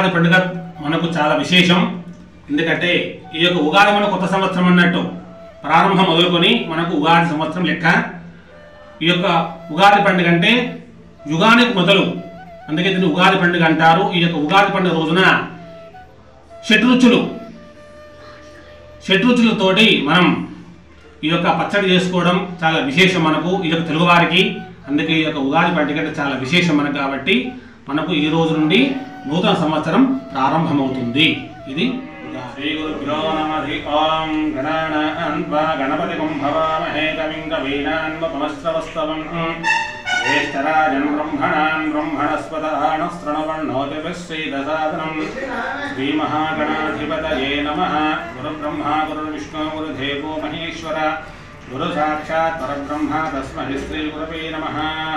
ఉగాది పండుగ మనకు చాలా విశేషం ఎందుకంటే ఈ యొక్క ఉగాది మన కొత్త సంవత్సరం అన్నట్టు ప్రారంభం మొదలుకొని మనకు ఉగాది సంవత్సరం లెక్క ఈ యొక్క ఉగాది పండుగ అంటే యుగానికి మొదలు అందుకే దీన్ని ఉగాది పండుగ అంటారు ఈ యొక్క ఉగాది పండుగ రోజున షడ్రుచులు షడ్రుచులతోటి మనం ఈ యొక్క పచ్చడి చేసుకోవడం చాలా విశేషం మనకు ఈ యొక్క తెలుగువారికి అందుకే ఈ యొక్క ఉగాది పండుగ అంటే చాలా విశేషం మనకు కాబట్టి మనకు ఈ రోజు నుండి నూతన సంవత్సరం ప్రారంభమవుతుంది ఇది శ్రీ గురుభ్యో నమః ఓం గణానాన్వా గణపతి భవామహే కవిం కవీనాన్వపమస్రవస్తవం జ్యేష్ఠరాజన్ బ్రహ్మణాన్ బ్రహ్మణస్పదానస్తృణవర్ణోతిభిశ్రీదసాదనం శ్రీమహాగణాధిపతయే నమః గురుబ్రహ్మా గురుర్విష్ణు గురుదేవో మహేశ్వర గురు సాక్షాత్ పరబ్రహ్మ తస్మై శ్రీ గురవే నమః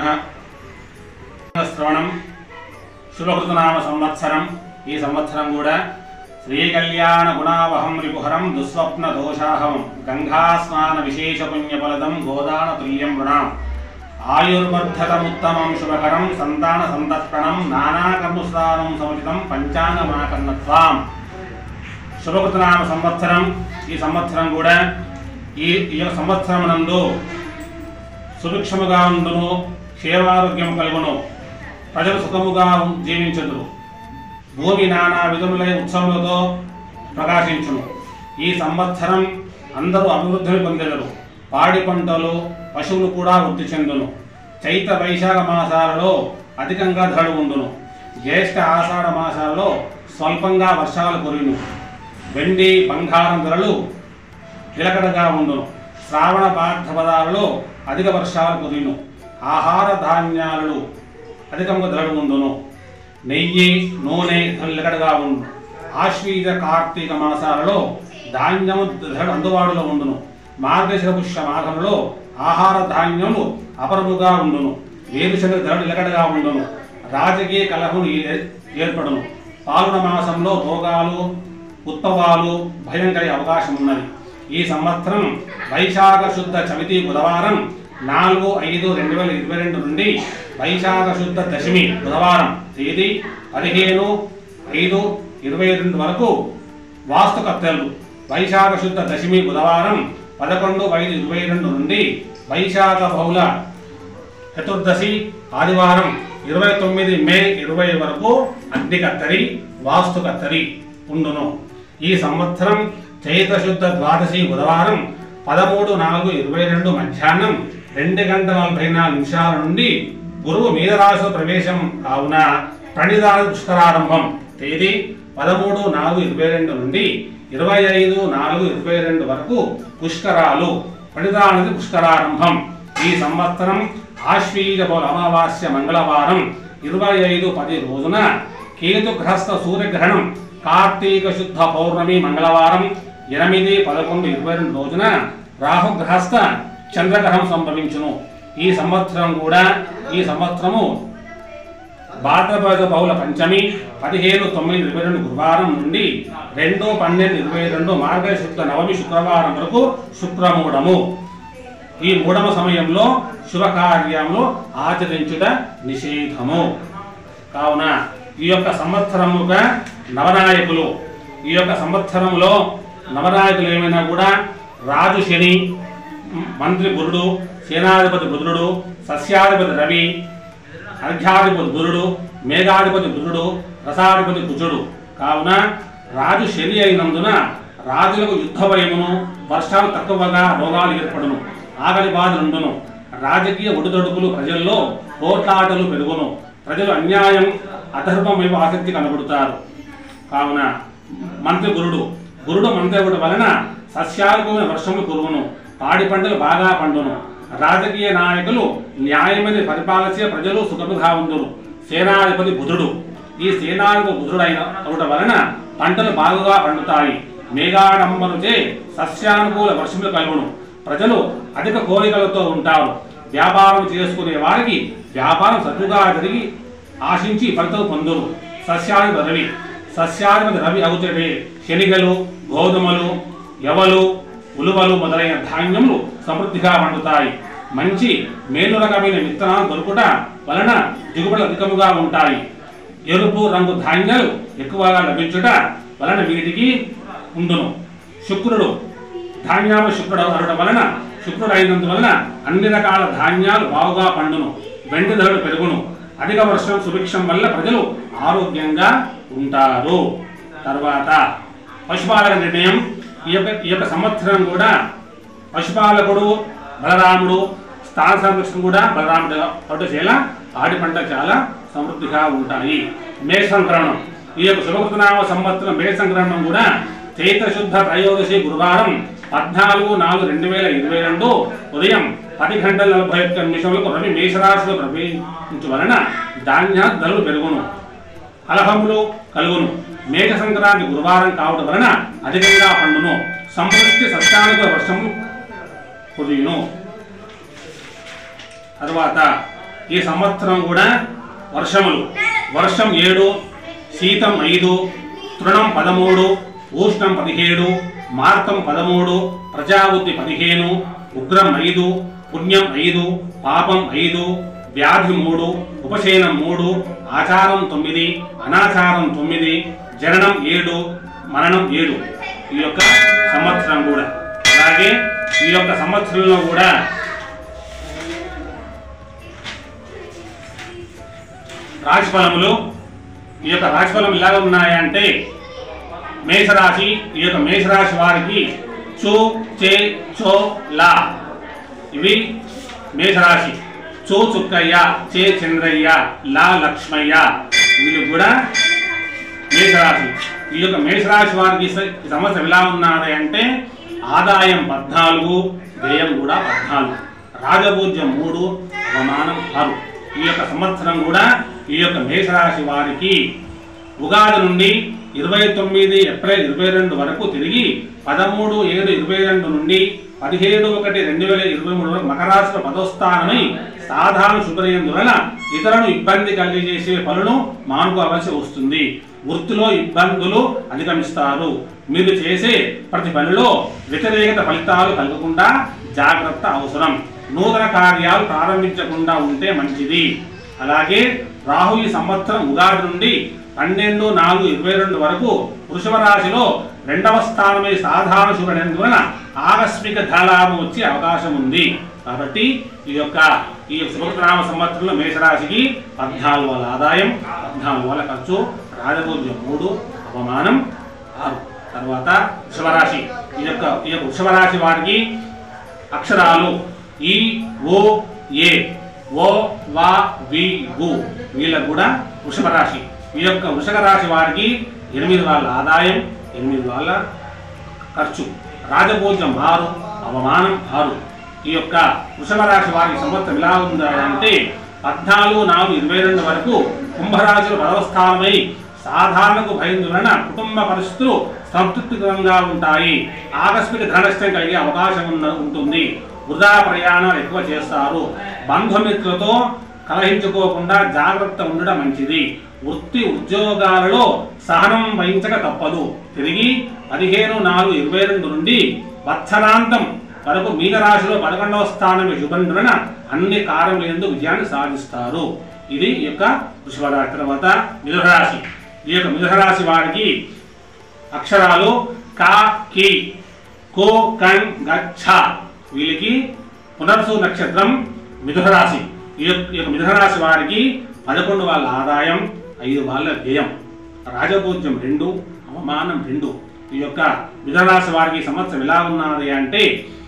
శ్రవణం శుభకృతనామ సంవత్సరం ఈ సంవత్సరం కూడా శ్రీ కళ్యాణ గుణావహం రిపుహరం దుస్వప్న దోషాహం గంగా స్నాన విశేష పుణ్యఫలదం గోదాన తుల్యం గుణాం ఆయుర్వర్ధకముత్తమం శుభకరం సంతాన సంతర్పణం నానాకర్మస్నానం సముచితం పంచాంగమాకర్ణత్వాం శుభకృతనామ సంవత్సరం ఈ సంవత్సరం కూడా ఈ ఈ యొక్క సంవత్సరం నందు సుభిక్షముగా ఉండును క్షేమారోగ్యం కలుగును ప్రజలు సుఖముగా జీవించదురు భూమి నానా విధములై ఉత్సవములతో ప్రకాశించును ఈ సంవత్సరం అందరూ అభివృద్ధిని పొందెదరు పాడి పంటలు పశువులు కూడా వృద్ధి చెందును చైత్ర వైశాఖ మాసాలలో అధికంగా ధరలు ఉండును జ్యేష్ఠ ఆషాఢ మాసాలలో స్వల్పంగా వర్షాలు కురియును వెండి బంగారం ధరలు నిలకడగా ఉండును శ్రావణ పార్థపదాలలో అధిక వర్షాలు కురియును ఆహార ధాన్యాలు అధికంగా ధరలు ఉండును నెయ్యి నూనె నిలకడగా ఉండు ఆశ్వీజ కార్తీక మాసాలలో ధాన్యము ధరలు అందుబాటులో ఉండును మార్గశిర పుష్య మాఘంలో ఆహార ధాన్యములు అపరముగా ఉండును వేరుశనగ ధరలు నిలకడగా ఉండును రాజకీయ కలహములు ఏ- ఏర్పడును పాల్గొన మాసంలో రోగాలు ఉత్పవాలు భయం కలిగే అవకాశం ఉన్నది ఈ సంవత్సరం వైశాఖ శుద్ధ చవితి బుధవారం నాలుగు ఐదు రెండు వేల ఇరవై రెండు నుండి వైశాఖ శుద్ధ దశమి బుధవారం తేదీ పదిహేను ఐదు ఇరవై రెండు వరకు వాస్తుకర్తలు వైశాఖ శుద్ధ దశమి బుధవారం పదకొండు ఐదు ఇరవై రెండు నుండి వైశాఖ బహుళ చతుర్దశి ఆదివారం ఇరవై తొమ్మిది మే ఇరవై వరకు అగ్ని కత్తరి వాస్తు కత్తరి ఉండును ఈ సంవత్సరం చైత్ర శుద్ధ ద్వాదశి బుధవారం పదమూడు నాలుగు ఇరవై రెండు మధ్యాహ్నం రెండు గంటల నలభై నాలుగు నిమిషాల నుండి గురువు మీనరాశిలో ప్రవేశం కావున ప్రణిధాన పుష్కరారంభం తేదీ పదమూడు నాలుగు ఇరవై రెండు నుండి ఇరవై ఐదు నాలుగు ఇరవై రెండు వరకు పుష్కరాలు ప్రణిధానది పుష్కరారంభం ఈ సంవత్సరం ఆశ్వీజ పౌర అమావాస్య మంగళవారం ఇరవై ఐదు పది రోజున కేతుగ్రస్త సూర్యగ్రహణం కార్తీక శుద్ధ పౌర్ణమి మంగళవారం ఎనిమిది పదకొండు ఇరవై రెండు రోజున రాహుగ్రహస్థ చంద్రగ్రహణం సంభవించును ఈ సంవత్సరం కూడా ఈ సంవత్సరము భాద్రపద బహుళ పంచమి పదిహేను తొమ్మిది ఇరవై రెండు గురువారం నుండి రెండు పన్నెండు ఇరవై రెండు మార్గశుద్ధ నవమి శుక్రవారం వరకు శుక్రమూఢము ఈ మూడవ సమయంలో శుభకార్యములు ఆచరించుట నిషేధము కావున ఈ యొక్క సంవత్సరముగా నవనాయకులు ఈ యొక్క సంవత్సరంలో నవనాయకులు ఏమైనా కూడా రాజు శని మంత్రి బురుడు సేనాధిపతి బుధుడు సస్యాధిపతి రవి అర్ఘ్యాధిపతి గురుడు మేఘాధిపతి బుధుడు రసాధిపతి కుజుడు కావున రాజు శని అయినందున రాజులకు యుద్ధ భయమును వర్షాలు తక్కువగా రోగాలు ఏర్పడును ఆకలి బాధలుండును రాజకీయ ఒడిదొడుకులు ప్రజల్లో పోట్లాటలు పెరుగును ప్రజలు అన్యాయం అధర్మం వైపు ఆసక్తి కనబడుతారు కావున మంత్రి గురుడు గురుడు మంత్రి అవ్వడం వలన సస్యాలకు వర్షము కురువును పాడి పంటలు బాగా పండును రాజకీయ నాయకులు న్యాయమైన పరిపాలించే ప్రజలు సుఖముగా ఉందురు సేనాధిపతి బుధుడు ఈ సేనాధిపతి బుధుడైన అవడం వలన పంటలు బాగుగా పండుతాయి మేఘాడంబరుచే సస్యానుకూల వర్షములు కలుగును ప్రజలు అధిక కోరికలతో ఉంటారు వ్యాపారం చేసుకునే వారికి వ్యాపారం సత్తుగా జరిగి ఆశించి ఫలితం పొందురు సస్యాధిపతి రవి సస్యాధిపతి రవి అవుతడే శనిగలు గోధుమలు ఎవలు ఉలువలు మొదలైన ధాన్యములు సమృద్ధిగా పండుతాయి మంచి మేలు రకమైన విత్తనాలు దొరుకుట వలన దిగుబడులు అధికముగా ఉంటాయి ఎరుపు రంగు ధాన్యాలు ఎక్కువగా లభించుట వలన వీటికి ఉండును శుక్రుడు ధాన్యాలు శుక్రుడు అనడం వలన శుక్రుడు అయినందువలన అన్ని రకాల ధాన్యాలు బాగుగా పండును వెండి ధరలు పెరుగును అధిక వర్షం సుభిక్షం వల్ల ప్రజలు ఆరోగ్యంగా ఉంటారు తర్వాత పశుపాలక నిర్ణయం ఈ యొక్క ఈ యొక్క సంవత్సరం కూడా పశుపాలకుడు బలరాముడు స్థాన సంరక్షణ కూడా బలరాముడు పట్టు చేయాల ఆడి పంట చాలా సమృద్ధిగా ఉంటాయి మే సంక్రమణం ఈ యొక్క శుభకృతనామ సంవత్సరం మే సంక్రమణం కూడా చైత్ర శుద్ధ త్రయోదశి గురువారం పద్నాలుగు నాలుగు రెండు వేల ఇరవై రెండు ఉదయం పది గంటల నలభై ఒక్క నిమిషములకు రవి మేషరాశిలో ప్రవేశించు వలన ధాన్య ధరలు పెరుగును కలహములు కలుగును మేఘ సంక్రాంతి గురువారం కావడం వలన అధికంగా పండును సమృష్టి సత్యానుక వర్షము కురియును తరువాత ఈ సంవత్సరం కూడా వర్షములు వర్షం ఏడు శీతం ఐదు తృణం పదమూడు ఉష్ణం పదిహేడు మార్తం పదమూడు ప్రజాబుద్ధి పదిహేను ఉగ్రం ఐదు పుణ్యం ఐదు పాపం ఐదు వ్యాధి మూడు ఉపశయనం మూడు ఆచారం తొమ్మిది అనాచారం తొమ్మిది జననం ఏడు మరణం ఏడు ఈ యొక్క సంవత్సరం కూడా అలాగే ఈ యొక్క సంవత్సరంలో కూడా రాశిఫలములు ఈ యొక్క రాశిఫలం ఎలాగ ఉన్నాయంటే మేషరాశి ఈ యొక్క మేషరాశి వారికి చు చే చో లా ఇవి మేషరాశి చో చుక్కయ్య చే చంద్రయ్య లా లక్ష్మయ్య వీళ్ళు కూడా మేషరాశి ఈ యొక్క మేషరాశి వారికి స- ఈ సంవత్సరం ఎలా ఉన్నది అంటే ఆదాయం పద్నాలుగు వ్యయం కూడా పద్నాలుగు రాజపూజ్యం మూడు అవమానం ఆరు ఈ యొక్క సంవత్సరం కూడా ఈ యొక్క మేషరాశి వారికి ఉగాది నుండి ఇరవై తొమ్మిది ఏప్రిల్ ఇరవై రెండు వరకు తిరిగి పదమూడు ఏడు ఇరవై రెండు నుండి పదిహేడు ఒకటి రెండు వేల ఇరవై మూడు వరకు మకరాశిలో పదోస్థానమై సాధారణ శుభ్రయందువలన ఇతరులను ఇబ్బంది కలిగజేసే పనులను మానుకోవలసి వస్తుంది వృత్తిలో ఇబ్బందులు అధిగమిస్తారు మీరు చేసే ప్రతి పనిలో వ్యతిరేకత ఫలితాలు కలగకుండా జాగ్రత్త అవసరం నూతన కార్యాలు ప్రారంభించకుండా ఉంటే మంచిది అలాగే రాహు ఈ సంవత్సరం ఉగాది నుండి పన్నెండు నాలుగు ఇరవై రెండు వరకు వృషభ రాశిలో రెండవ స్థానమే సాధారణ శుభనందువలన ఆకస్మిక ధనలాభం వచ్చే అవకాశం ఉంది కాబట్టి ఈ యొక్క ఈ శుభకృతనామ సంవత్సరంలో మేషరాశికి పద్నాలుగు వేల ఆదాయం పద్నాలుగు వేల ఖర్చు రాజభోజ్యం మూడు అవమానం ఆరు తర్వాత వృషభరాశి ఈ యొక్క ఈ యొక్క వృషభరాశి వారికి అక్షరాలు ఈ ఓ ఏ ఓ వా వి గు వీళ్ళకు కూడా వృషభ రాశి ఈ యొక్క వృషభ రాశి వారికి ఎనిమిది వాళ్ళ ఆదాయం ఎనిమిది వాళ్ళ ఖర్చు రాజభోజ్యం ఆరు అవమానం ఆరు ఈ యొక్క వృషభ రాశి వారికి సంవత్సరం ఎలా ఉందా అంటే పద్నాలుగు నాలుగు ఇరవై రెండు వరకు కుంభరాశులు పదవ స్థానమై సాధారణకు భయం వలన కుటుంబ పరిస్థితులు సంతృప్తికరంగా ఉంటాయి ఆకస్మిక ధన నష్టం కలిగే అవకాశం ఉన్న ఉంటుంది వృధా ప్రయాణాలు ఎక్కువ చేస్తారు బంధుమిత్రులతో కలహించుకోకుండా జాగ్రత్త ఉండడం మంచిది వృత్తి ఉద్యోగాలలో సహనం వహించక తప్పదు తిరిగి పదిహేను నాలుగు ఇరవై రెండు నుండి వత్సరాంతం వరకు మీనరాశిలో పదకొండవ స్థానం శుభందులన అన్ని కార్యములు ఎందుకు విజయాన్ని సాధిస్తారు ఇది ఈ యొక్క వృషభరాశి తర్వాత మిథునరాశి ఈ యొక్క మిథునరాశి వారికి అక్షరాలు కా కి కో కన్ గచ్చ వీళ్ళకి పునర్సు నక్షత్రం మిథున రాశి ఈ యొక్క ఈ యొక్క మిథున రాశి వారికి పదకొండు వాళ్ళ ఆదాయం ఐదు వాళ్ళ వ్యయం రాజపూజ్యం రెండు అవమానం రెండు ఈ యొక్క మిథున రాశి వారికి ఈ సంవత్సరం ఎలా ఉన్నది అంటే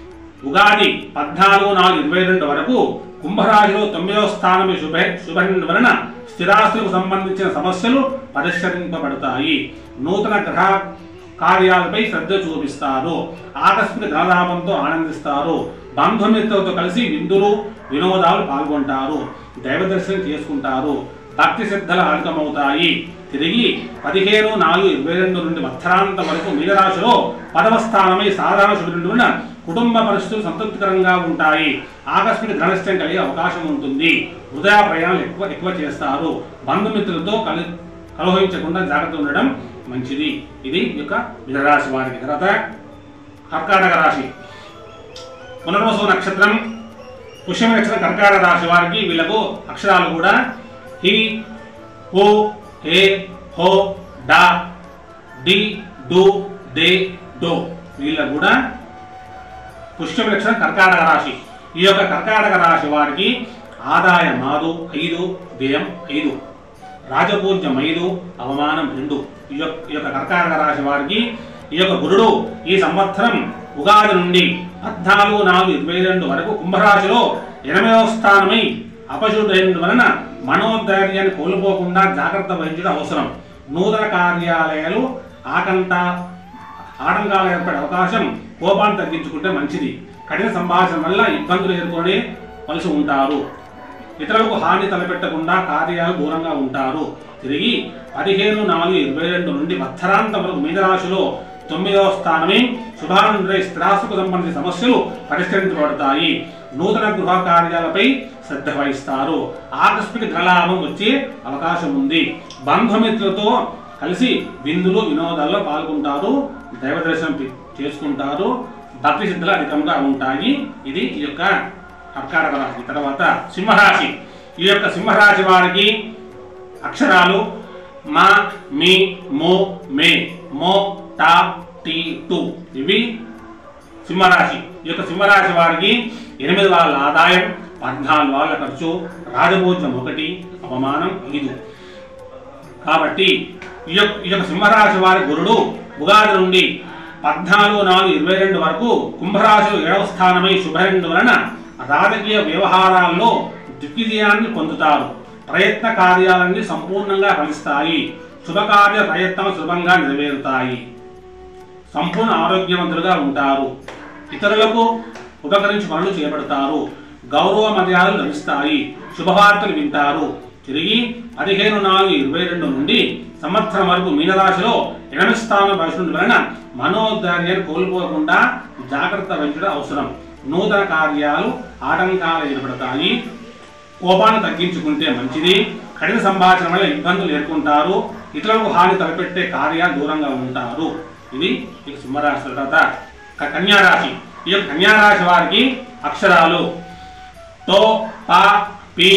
ఉగాది పద్నాలుగు నాలుగు ఇరవై రెండు వరకు కుంభరాశిలో తొమ్మిదవ స్థానమే శుభ శుభ వలన స్థిరాస్తులకు సంబంధించిన సమస్యలు పరిష్కరింపబడతాయి నూతన గ్రహ కార్యాలపై శ్రద్ధ చూపిస్తారు ఆకస్మిక ధనలాభంతో ఆనందిస్తారు బంధుమిత్రులతో కలిసి విందులు వినోదాలు పాల్గొంటారు దైవ దర్శనం చేసుకుంటారు భక్తి శ్రద్ధలు అధికమవుతాయి తిరిగి పదిహేను నాలుగు ఇరవై రెండు నుండి మధ్యాహ్నాంతం వరకు మీనరాశిలో పదవ స్థానమై సాధారణ శుభ్రుడున్న కుటుంబ పరిస్థితులు సంతృప్తికరంగా ఉంటాయి ఆకస్మిక ధనష్టం కలిగే అవకాశం ఉంటుంది హృదయ ప్రయాణాలు ఎక్కువ ఎక్కువ చేస్తారు బంధుమిత్రులతో కలి కలహించకుండా జాగ్రత్త ఉండడం మంచిది ఇది ఈ యొక్క మిథరాశి వారికి తర్వాత కర్కాటక రాశి పునర్వసు నక్షత్రం పుష్యమ నక్షత్రం కర్కాటక రాశి వారికి వీళ్ళకు అక్షరాలు కూడా హి హో ఏ హో డా డి డు డే డో వీళ్ళ కూడా పుష్యమి లక్షణం కర్కాటక రాశి ఈ యొక్క కర్కాటక రాశి వారికి ఆదాయం ఆరు ఐదు వ్యయం ఐదు రాజపూజ్యం ఐదు అవమానం రెండు ఈ యొక్క ఈ యొక్క కర్కాటక రాశి వారికి ఈ యొక్క గురుడు ఈ సంవత్సరం ఉగాది నుండి పద్నాలుగు నాలుగు ఇరవై రెండు వరకు కుంభరాశిలో ఎనిమిదవ స్థానమై అపశుడైన వలన మనోధైర్యాన్ని కోల్పోకుండా జాగ్రత్త వహించడం అవసరం నూతన కార్యాలయాలు ఆకంట ఆటంకాలు ఏర్పడే అవకాశం కోపాన్ని తగ్గించుకుంటే మంచిది కఠిన సంభాషణ వల్ల ఇబ్బందులు ఎదుర్కొని వలసి ఉంటారు ఇతరులకు హాని తలపెట్టకుండా కార్యాలు దూరంగా ఉంటారు తిరిగి పదిహేను నాలుగు ఇరవై రెండు నుండి మధ్యరాంతం వరకు మీనరాశిలో తొమ్మిదవ స్థానమే శుభానందరై స్థిరాస్తుకు సంబంధించిన సమస్యలు పరిష్కరించబడతాయి నూతన గృహ కార్యాలపై శ్రద్ధ వహిస్తారు ఆకస్మిక ధనలాభం వచ్చే అవకాశం ఉంది బంధుమిత్రులతో కలిసి విందులు వినోదాల్లో పాల్గొంటారు దైవ దర్శనం పి- చేసుకుంటారు భక్తి సిద్ధులు అధికంగా ఉంటాయి ఇది ఈ యొక్క కర్కాటక రాశి తర్వాత సింహరాశి ఈ యొక్క సింహరాశి వారికి అక్షరాలు మా మీ మో మే మో టా టీ టు ఇవి సింహరాశి ఈ యొక్క సింహరాశి వారికి ఎనిమిది వాళ్ళ ఆదాయం పద్నాలుగు వాళ్ళ ఖర్చు రాజభోజనం ఒకటి అవమానం ఐదు కాబట్టి ఈ యొక్క ఈ యొక్క సింహరాశి వారి గురుడు ఉగాది నుండి పద్నాలుగు నాలుగు ఇరవై రెండు వరకు కుంభరాశిలో ఏడవ స్థానమై శుభరెండు వలన రాజకీయ వ్యవహారాల్లో దిగ్విజయాన్ని పొందుతారు ప్రయత్న కార్యాలన్నీ సంపూర్ణంగా ఫలిస్తాయి శుభకార్య ప్రయత్నం సులభంగా నెరవేరుతాయి సంపూర్ణ ఆరోగ్యవంతులుగా ఉంటారు ఇతరులకు ఉపకరించి పనులు చేపడతారు గౌరవ మర్యాదలు లభిస్తాయి శుభవార్తలు వింటారు తిరిగి పదిహేను నాలుగు ఇరవై రెండు నుండి సంవత్సరం వరకు మీనరాశిలో ఎనిమిది స్థానం వహించడం వలన మనోధైర్యాన్ని కోల్పోకుండా జాగ్రత్త వహించడం అవసరం నూతన కార్యాలు ఆటంకాలు ఏర్పడతాయి కోపాన్ని తగ్గించుకుంటే మంచిది కఠిన సంభాషణ వల్ల ఇబ్బందులు ఎదుర్కొంటారు ఇతరులకు హాని తలపెట్టే కార్యాలు దూరంగా ఉంటారు ఇది ఇక సింహరాశి తర్వాత క- కన్యారాశి ఈ యొక్క కన్యారాశి వారికి అక్షరాలు తో ప పి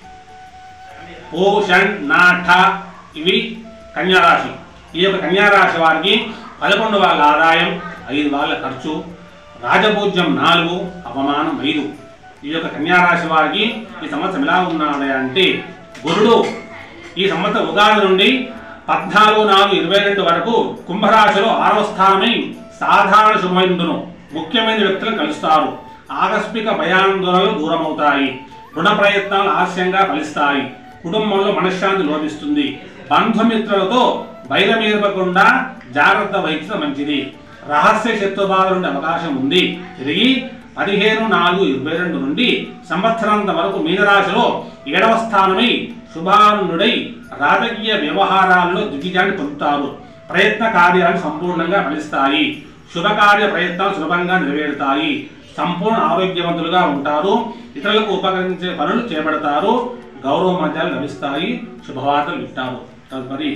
ఓషన్ నాఠ ఇవి కన్యారాశి ఈ యొక్క కన్యారాశి వారికి పదకొండు వాళ్ళ ఆదాయం ఐదు వాళ్ళ ఖర్చు రాజపూజ్యం నాలుగు అవమానం ఐదు ఈ యొక్క కన్యారాశి వారికి ఈ సంవత్సరం ఎలా ఉన్నాడు అంటే గురుడు ఈ సంవత్సరం ఉగాది నుండి పద్నాలుగు నాలుగు ఇరవై రెండు వరకు కుంభరాశిలో ఆరవ స్థానమై సాధారణ శుభమైందును ముఖ్యమైన వ్యక్తులను కలుస్తారు ఆకస్మిక భయాందోళనలు దూరమవుతాయి రుణ ప్రయత్నాలు ఆలస్యంగా ఫలిస్తాయి కుటుంబంలో మనశ్శాంతి లోపిస్తుంది బంధుమిత్రులతో బయలుమీరకుండా జాగ్రత్త వహించడం మంచిది రహస్య శత్రుబాధ నుండి అవకాశం ఉంది తిరిగి పదిహేను నాలుగు ఇరవై రెండు నుండి సంవత్సరాంత వరకు మీనరాశిలో ఏడవ స్థానమై శుభానుడై రాజకీయ వ్యవహారాల్లో దిగ్విజయాన్ని పొందుతారు ప్రయత్న కార్యాలు సంపూర్ణంగా ఫలిస్తాయి శుభకార్య ప్రయత్నాలు సులభంగా నెరవేరుతాయి సంపూర్ణ ఆరోగ్యవంతులుగా ఉంటారు ఇతరులకు ఉపకరించే పనులు చేపడతారు గౌరవ మధ్యాలు లభిస్తాయి శుభవార్తలు వింటారు తదుపరి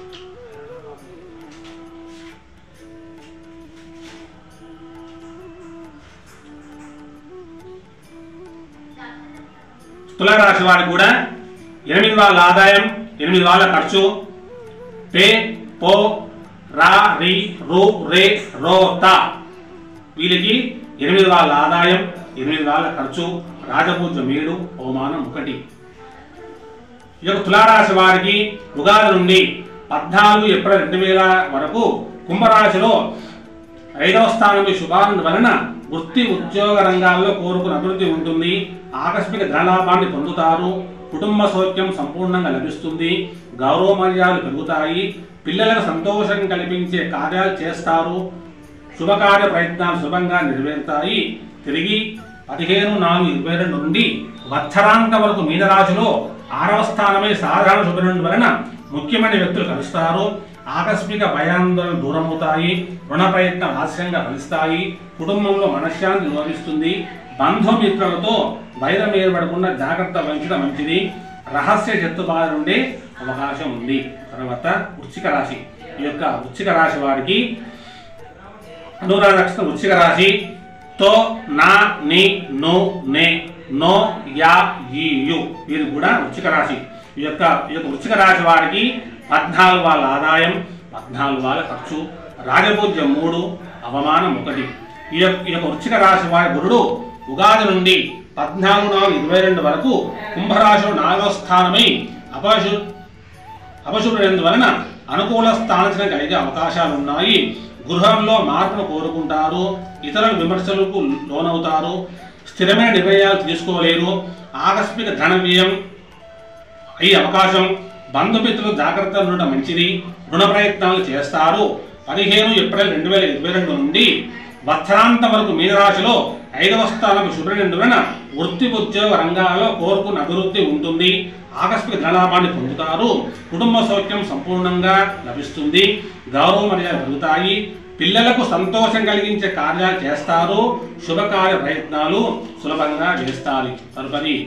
తులారాశి వారికి కూడా ఎనిమిది వాళ్ళ ఆదాయం ఎనిమిది వాళ్ళ ఖర్చు పే పో రా రి రు రే రో త వీళ్ళకి ఎనిమిది వాళ్ళ ఆదాయం ఎనిమిది వాళ్ళ ఖర్చు రాజపూజ్యం ఏడు అవమానం ఒకటి ఈ యొక్క తులారాశి వారికి ఉగాది నుండి పద్నాలుగు ఏప్రిల్ రెండు వేల వరకు కుంభరాశిలో ఐదవ స్థానం శుభానంద వలన వృత్తి ఉద్యోగ రంగాల్లో కోరుకున్న అభివృద్ధి ఉంటుంది ఆకస్మిక ధనలాభాన్ని పొందుతారు కుటుంబ సౌఖ్యం సంపూర్ణంగా లభిస్తుంది గౌరవ మర్యాదలు పెరుగుతాయి పిల్లలకు సంతోషం కల్పించే కార్యాలు చేస్తారు శుభకార్య ప్రయత్నాలు శుభంగా నెరవేరుతాయి తిరిగి పదిహేను నాలుగు ఇరవై రెండు నుండి వత్సరాంత వరకు మీనరాశిలో ఆరవ స్థానమై సాధారణ శుభనుండి వలన ముఖ్యమైన వ్యక్తులు కలుస్తారు ఆకస్మిక భయాందోళన దూరమవుతాయి రుణ ప్రయత్నం ఆలస్యంగా ఫలిస్తాయి కుటుంబంలో మనశ్శాంతి లోపిస్తుంది బంధుమిత్రులతో వైరం ఏర్పడకుండా జాగ్రత్త వహించడం మంచిది రహస్య శత్రుబాధ నుండే అవకాశం ఉంది తర్వాత వృశ్చిక రాశి ఈ యొక్క వృశ్చిక రాశి వారికి అనురాధ నక్షత్రం వృశ్చిక రాశి తో నా ని నో నే నో యా ఈ యు వీరు కూడా వృశ్చిక రాశి ఈ యొక్క ఈ యొక్క వృశ్చిక రాశి వారికి పద్నాలుగు వాళ్ళ ఆదాయం పద్నాలుగు వాళ్ళ ఖర్చు రాజపూజ్యం మూడు అవమానం ఒకటి ఈ యొక్క ఈ యొక్క వృచ్చిక రాశి వారి గురుడు ఉగాది నుండి పద్నాలుగు నాలుగు ఇరవై రెండు వరకు కుంభరాశిలో నాలుగవ స్థానమై అపశు అపశుభైనందువలన అనుకూల స్థానచన కలిగే అవకాశాలు ఉన్నాయి గృహంలో మార్పును కోరుకుంటారు ఇతరుల విమర్శలకు లోనవుతారు స్థిరమైన నిర్ణయాలు తీసుకోలేరు ఆకస్మిక ధన వ్యయం అయ్యే అవకాశం బంధుమిత్రులు జాగ్రత్త ఉండడం మంచిది రుణ ప్రయత్నాలు చేస్తారు పదిహేను ఏప్రిల్ రెండు వేల ఇరవై రెండు నుండి వత్సరాంతం వరకు మీనరాశిలో ఐదవ స్థానం శుభ్రనిందువలన వృత్తి ఉద్యోగ రంగాల్లో కోరుకున్న అభివృద్ధి ఉంటుంది ఆకస్మిక ధనలాభాన్ని పొందుతారు కుటుంబ సౌఖ్యం సంపూర్ణంగా లభిస్తుంది గౌరవ మర్యాదలు పెరుగుతాయి పిల్లలకు సంతోషం కలిగించే కార్యాలు చేస్తారు శుభకార్య ప్రయత్నాలు సులభంగా చేస్తారు తదుపరి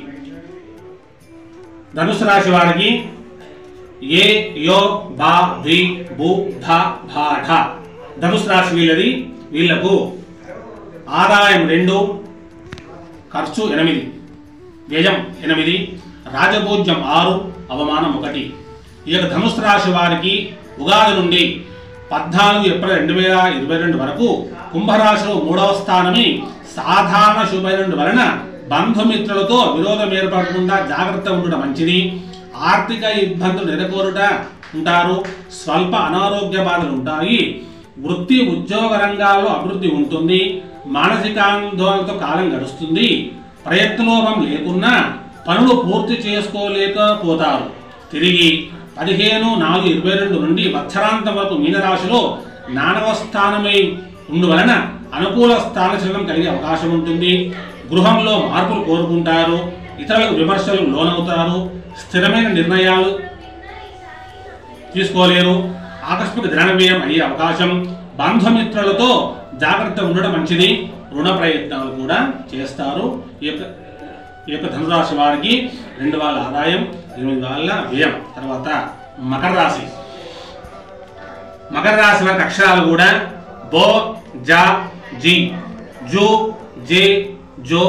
ధనుసు రాశి వారికి ఏ యో బా ది బు ధ భా ఢ ధనుసు రాశి వీళ్ళది వీళ్లకు ఆదాయం రెండు ఖర్చు ఎనిమిది వ్యయం ఎనిమిది రాజపూజ్యం ఆరు అవమానం ఒకటి ఈ యొక్క ధనుసు రాశి వారికి ఉగాది నుండి పద్నాలుగు ఏప్రిల్ రెండు వేల ఇరవై రెండు వరకు కుంభరాశిలో మూడవ స్థానమి సాధారణ శుభైన వలన బంధుమిత్రులతో విరోధం ఏర్పడకుండా జాగ్రత్త ఉండడం మంచిది ఆర్థిక ఇబ్బందులు నెలకొరుట ఉంటారు స్వల్ప అనారోగ్య బాధలు ఉంటాయి వృత్తి ఉద్యోగ రంగాల్లో అభివృద్ధి ఉంటుంది మానసికాందోళనతో కాలం గడుస్తుంది ప్రయత్నలోపం లేకున్నా పనులు పూర్తి చేసుకోలేకపోతారు తిరిగి పదిహేను నాలుగు ఇరవై రెండు నుండి వత్సరాంతం వరకు మీనరాశిలో నానవ స్థానమై ఉండువలన అనుకూల స్థానచలనం కలిగే అవకాశం ఉంటుంది గృహంలో మార్పులు కోరుకుంటారు ఇతరులకు విమర్శలకు లోనవుతారు స్థిరమైన నిర్ణయాలు తీసుకోలేరు ఆకస్మిక ధన వ్యయం అయ్యే అవకాశం బంధుమిత్రులతో జాగ్రత్త ఉండడం మంచిది రుణ ప్రయత్నాలు కూడా చేస్తారు ఈ యొక్క ఈ యొక్క ధనురాశి వారికి రెండు వాళ్ళ ఆదాయం ఎనిమిది వాళ్ళ వ్యయం తర్వాత మకర రాశి మకర రాశి వారికి అక్షరాలు కూడా బో జా జి జు జే జో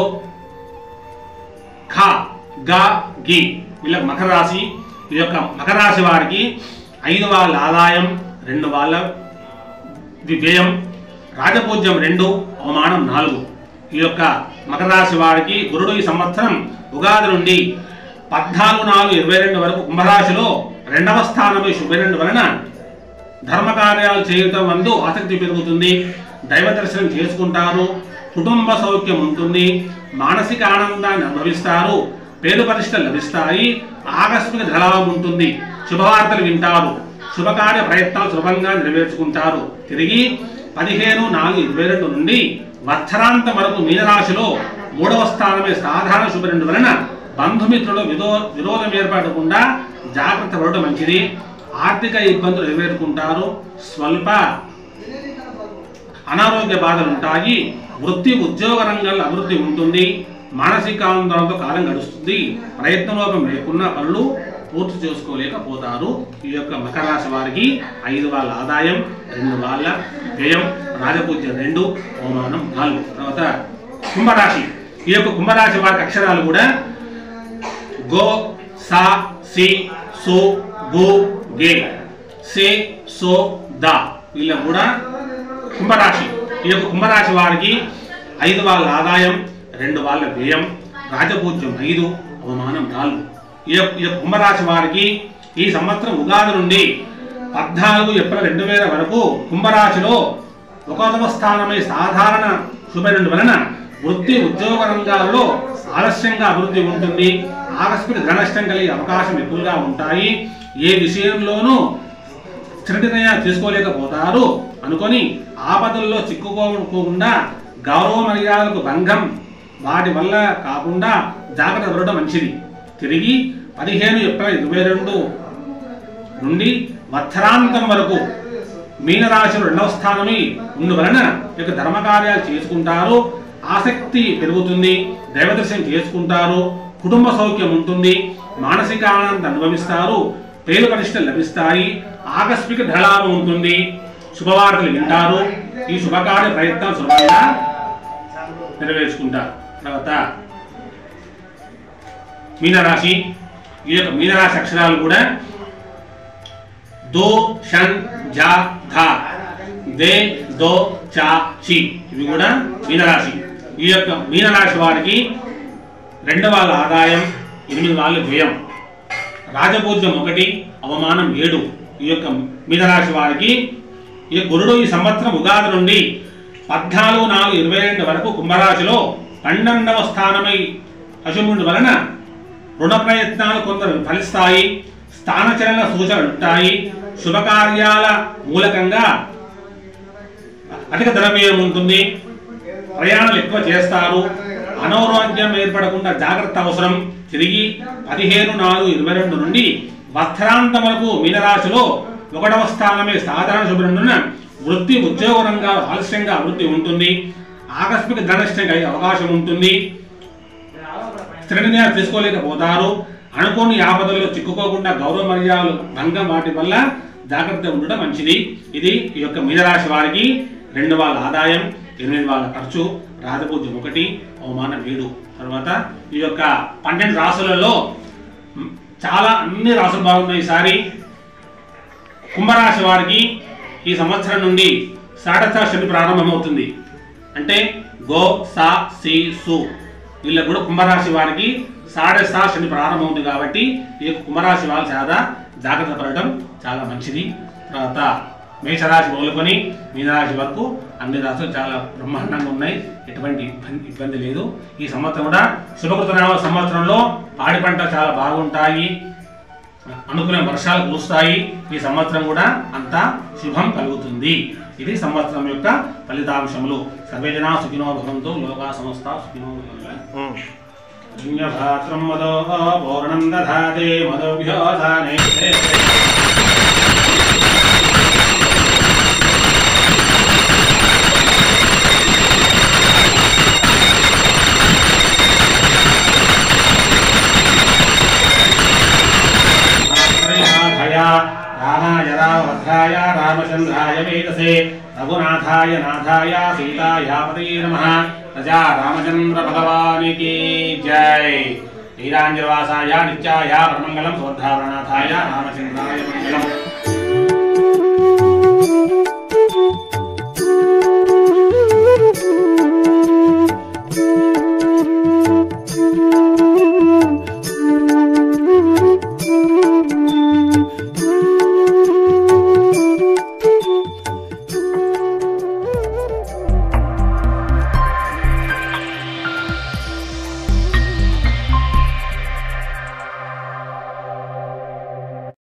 ఖ గ గి వీళ్ళ మకర రాశి ఈ యొక్క మకర రాశి వారికి ఐదు వాళ్ళ ఆదాయం రెండు వాళ్ళ వి- వ్యయం రాజపూజ్యం రెండు అవమానం నాలుగు ఈ యొక్క మకర రాశి వారికి గురుడు ఈ సంవత్సరం ఉగాది నుండి పద్నాలుగు నాలుగు ఇరవై రెండు వరకు కుంభరాశిలో రెండవ స్థానమై శుభైన వలన ధర్మ కార్యాలు చేయటం వందు ఆసక్తి పెరుగుతుంది దైవ దర్శనం చేసుకుంటారు కుటుంబ సౌఖ్యం ఉంటుంది మానసిక ఆనందాన్ని అనుభవిస్తారు పేరు పరిష్ఠలు లభిస్తాయి ఆకస్మిక ధలాభం ఉంటుంది శుభవార్తలు వింటారు శుభకార్య ప్రయత్నాలు సులభంగా నెరవేర్చుకుంటారు తిరిగి పదిహేను నాలుగు ఇరవై రెండు నుండి వత్సరాంతం వరకు మీనరాశిలో మూడవ స్థానమే సాధారణ శుభరెండు వలన బంధుమిత్రులు విదో విరోధం ఏర్పడకుండా జాగ్రత్త పడడం మంచిది ఆర్థిక ఇబ్బందులు ఎదుర్కొంటారు స్వల్ప అనారోగ్య బాధలు ఉంటాయి వృత్తి ఉద్యోగ రంగంలో అభివృద్ధి ఉంటుంది మానసిక ఆందోళనతో కాలం గడుస్తుంది ప్రయత్నలోపం లేకున్నా పనులు పూర్తి చేసుకోలేకపోతారు ఈ యొక్క మకర రాశి వారికి ఐదు వాళ్ళ ఆదాయం రెండు వాళ్ళ వ్యయం రాజపూజ్యం రెండు అవమానం నాలుగు తర్వాత కుంభరాశి ఈ యొక్క కుంభరాశి వారికి అక్షరాలు కూడా గో సా సి సో గు గే సే సో ద వీళ్ళకు కూడా కుంభరాశి ఈ యొక్క కుంభరాశి వారికి ఐదు వాళ్ళ ఆదాయం రెండు వాళ్ళ వ్యయం రాజపూజ్యం ఐదు అవమానం నాలుగు ఈ యొక్క ఈ యొక్క కుంభరాశి వారికి ఈ సంవత్సరం ఉగాది నుండి పద్నాలుగు ఏప్రిల్ రెండు వేల వరకు కుంభరాశిలో ఒకటవ స్థానమై సాధారణ శుభరుడు వలన వృత్తి ఉద్యోగ రంగాల్లో ఆలస్యంగా అభివృద్ధి ఉంటుంది ఆకస్మిక ధనష్టం కలిగే అవకాశం ఎక్కువగా ఉంటాయి ఏ విషయంలోనూ స్థిర నిర్ణయాలు తీసుకోలేకపోతారు అనుకొని ఆపదల్లో చిక్కుకోకుండా గౌరవ మర్యాదలకు భంగం వాటి వల్ల కాకుండా జాగ్రత్త పడడం మంచిది తిరిగి పదిహేను ఏప్రిల్ ఇరవై రెండు నుండి వత్సరాంతం వరకు మీనరాశిలో రెండవ స్థానమై ఉండు వలన ఈ యొక్క ధర్మకార్యాలు చేసుకుంటారు ఆసక్తి పెరుగుతుంది దైవదర్శనం చేసుకుంటారు కుటుంబ సౌఖ్యం ఉంటుంది మానసిక ఆనందం అనుభవిస్తారు పేరు పరిష్ఠలు లభిస్తాయి ఆకస్మిక ధనలాభం ఉంటుంది శుభవార్తలు వింటారు ఈ శుభకార్య ప్రయత్నాలు సులభంగా నెరవేర్చుకుంటారు తర్వాత మీనరాశి ఈ యొక్క మీనరాశి అక్షరాలు కూడా దో షన్ జా ధా దే దో చా చి ఇవి కూడా మీనరాశి ఈ యొక్క మీనరాశి వారికి రెండవ వాళ్ళ ఆదాయం ఎనిమిది వాళ్ళు వ్యయం రాజపూజ్యం ఒకటి అవమానం ఏడు ఈ యొక్క మీనరాశి వారికి ఈ గురుడు ఈ సంవత్సరం ఉగాది నుండి పద్నాలుగు నాలుగు ఇరవై రెండు వరకు కుంభరాశిలో పన్నెండవ స్థానమై అశుభుడి వలన రుణ ప్రయత్నాలు కొందరు ఫలిస్తాయి స్థానచలన సూచనలు ఉంటాయి శుభకార్యాల మూలకంగా అధిక ద్రవ్యం ఉంటుంది ప్రయాణాలు ఎక్కువ చేస్తారు అనారోగ్యం ఏర్పడకుండా జాగ్రత్త అవసరం తిరిగి పదిహేను నాలుగు ఇరవై రెండు నుండి వస్త్రాంతం వరకు మీనరాశిలో ఒకటవ స్థానమే సాధారణ శుభ్రంగా వృత్తి ఉద్యోగరంగా ఆలస్యంగా అభివృద్ధి ఉంటుంది ఆకస్మిక ధనష్టం అయ్యే అవకాశం ఉంటుంది స్థిర నిర్ణయాలు తీసుకోలేకపోతారు అనుకోని ఆపదల్లో చిక్కుకోకుండా గౌరవ మర్యాదలు భంగం వాటి వల్ల జాగ్రత్త ఉండడం మంచిది ఇది ఈ యొక్క మీనరాశి వారికి రెండు వాళ్ళ ఆదాయం ఎనిమిది వాళ్ళ ఖర్చు రాజపూజ్యం ఒకటి అవమానం ఏడు తర్వాత ఈ యొక్క పన్నెండు రాసులలో మ్, చాలా అన్ని రాసులు బాగున్నాయి ఈసారి కుంభరాశి వారికి ఈ సంవత్సరం నుండి సాడసా శని ప్రారంభమవుతుంది అంటే గో సా సి సు వీళ్ళకు కూడా కుంభరాశి వారికి సాడసా శని ప్రారంభమవుతుంది కాబట్టి ఈ యొక్క కుంభరాశి వాళ్ళు చాలా జాగ్రత్త పడటం చాలా మంచిది తర్వాత మేషరాశి మొదలుకొని మీనరాశి వరకు అన్ని రాశులు చాలా బ్రహ్మాండంగా ఉన్నాయి ఎటువంటి ఇబ్బంది ఇబ్బంది లేదు ఈ సంవత్సరం కూడా శుభకృతనామ సంవత్సరంలో పాడి పంట చాలా బాగుంటాయి అనుకునే వర్షాలు కురుస్తాయి ఈ సంవత్సరం కూడా అంతా శుభం కలుగుతుంది ఇది సంవత్సరం యొక్క ఫలితాంశములు సర్వేజనా సుఖినో భవంతు లోకా సమస్త సుఖినో భవంతు పుణ్యభాత్రం మదో పౌర్ణం దధాతే మదోభ్యోధానే శ్రీనాథాయ రామాయ రామభద్రాయ రామచంద్రాయ వేదసే రఘునాథాయ నాథాయ సీతాయాపతే నమ ప్రజా రామచంద్ర భగవానికి జై శ్రీరాంజలవాసాయ నిత్యాయ పరమంగళం శోద్ధావరనాథాయ రామచంద్రాయ మంగళం